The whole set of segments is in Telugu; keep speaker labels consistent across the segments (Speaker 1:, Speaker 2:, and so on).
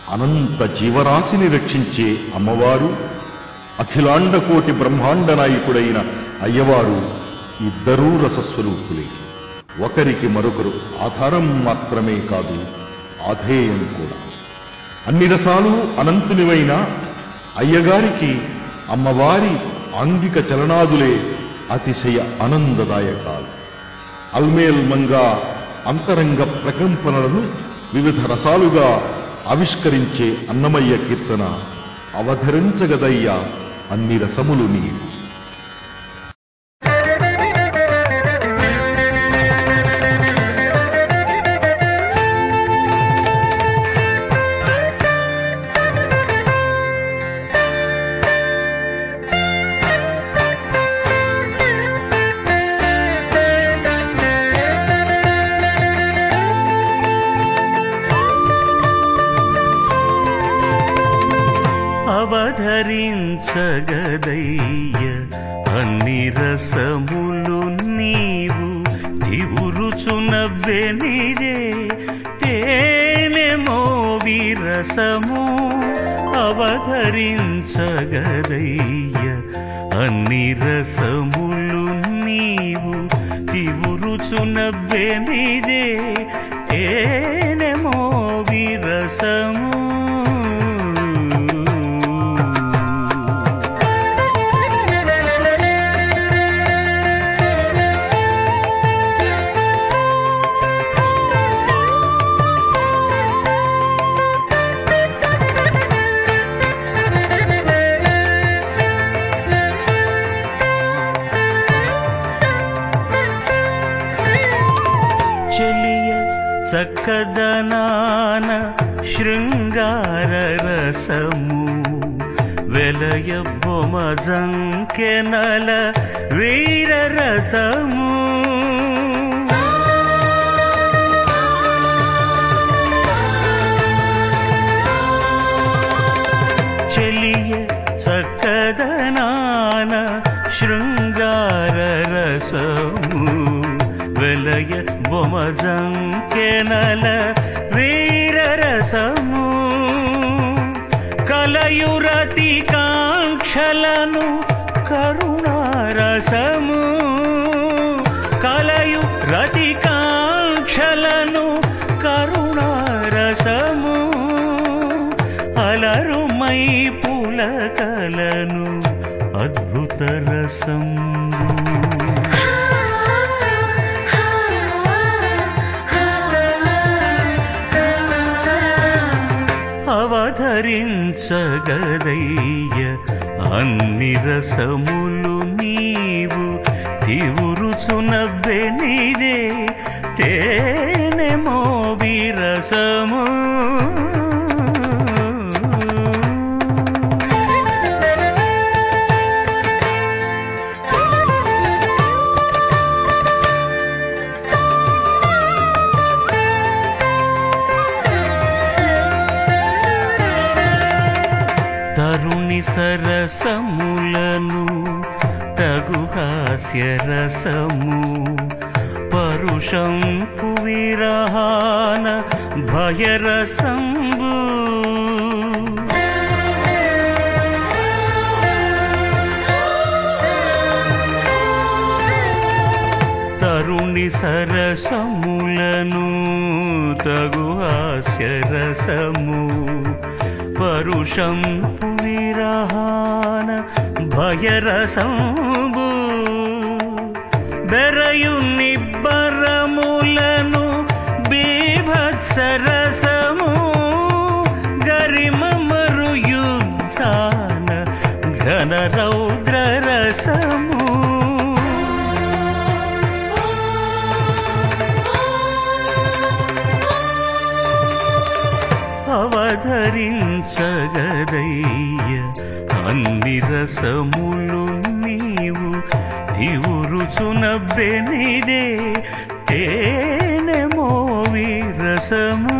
Speaker 1: అనంత జీవరాశిని రక్షించే అమ్మవారు అఖిలాండ కోటి బ్రహ్మాండ నాయకుడైన అయ్యవారు ఇద్దరూ రసస్వరూపులే ఒకరికి మరొకరు ఆధారం మాత్రమే కాదు ఆధేయం కూడా అన్ని రసాలు అనంతునివైన అయ్యగారికి అమ్మవారి ఆంగిక చలనాదులే అతిశయ ఆనందదాయకాలు అల్మేల్మంగా అంతరంగ ప్రకంపనలను వివిధ రసాలుగా ఆవిష్కరించే అన్నమయ్య కీర్తన అవధరించగదయ్యా అన్ని రసములు నీరు
Speaker 2: అవధరించగదయ్య అన్ని రసములు నీవు దివురుచునవ్వెనిదే తేనెమో విరసము అవధరించగదయ్య అన్ని రసములు నీవు దివురుచునవ్వెనిదే తేనెమో విరసము చెలియ చక్కదనాన శృంగార రసము వెలయ బొమ జంకెనల వీర రసము చెలియ చక్కదనాన శృంగార రసము వెలయ బొమజంకెనల వీర రసము కలయురతి కాంక్షలను కరుణారసము కలయు రతి కాంక్షలను కరుణారసము అలరుమై పులకలను అద్భుత రసం అవధరించగదయ్య అన్ని రసములు నీవు తివురుచునవ్వెనిదే తేనెమో విరసము తరుణి సరసములను తగు హాస్య రసము పరుషం పువిరహాన భయరసంబు తరుణి సరసములను తగు హాస్య రసము పరుషం పువిరహాన భయరసంబు బెరయు నిబ్బరములను బీభత్సరసము గరిమమరు యుద్ధాన ఘన రౌద్ర రసము అవధరించగదయ్య అన్ని రసములు నీవు తివురుచునబ్బెనిదే తేనెమో విరసము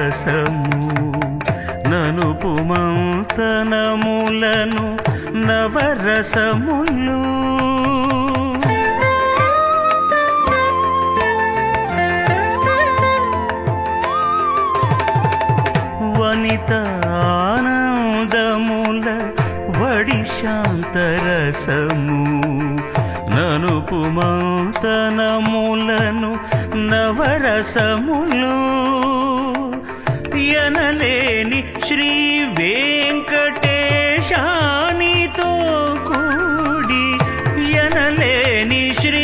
Speaker 2: రసము ననుపు మంతనములను నవరసములు వనిత ఆనందముల వడి శాంతరసము ననుపు మంతనములను నవరసములు ఎనలేని శ్రీ వెంకటేశానితో కూడి ఎనలేని శ్రీ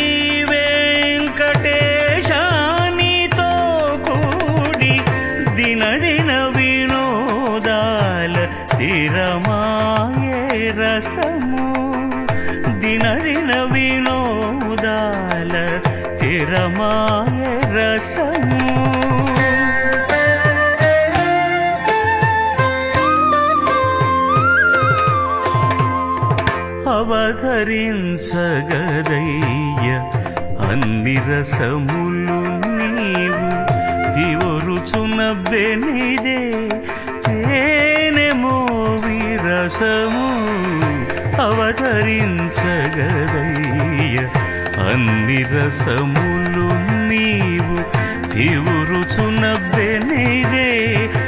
Speaker 2: వెంకటేశానితో కూడి దిన దిన వినోదాల తిరమాయే రసము దిన దిన వినోదాల తిరమాయే రసము అవధరించగదయ్య అన్ని రసములు నీవు దివరుచునబ్బెనిదే తేనెమో విరసము అవధరించగదయ్య అన్ని రసములు నీవు దివురుచునబ్బెనిదే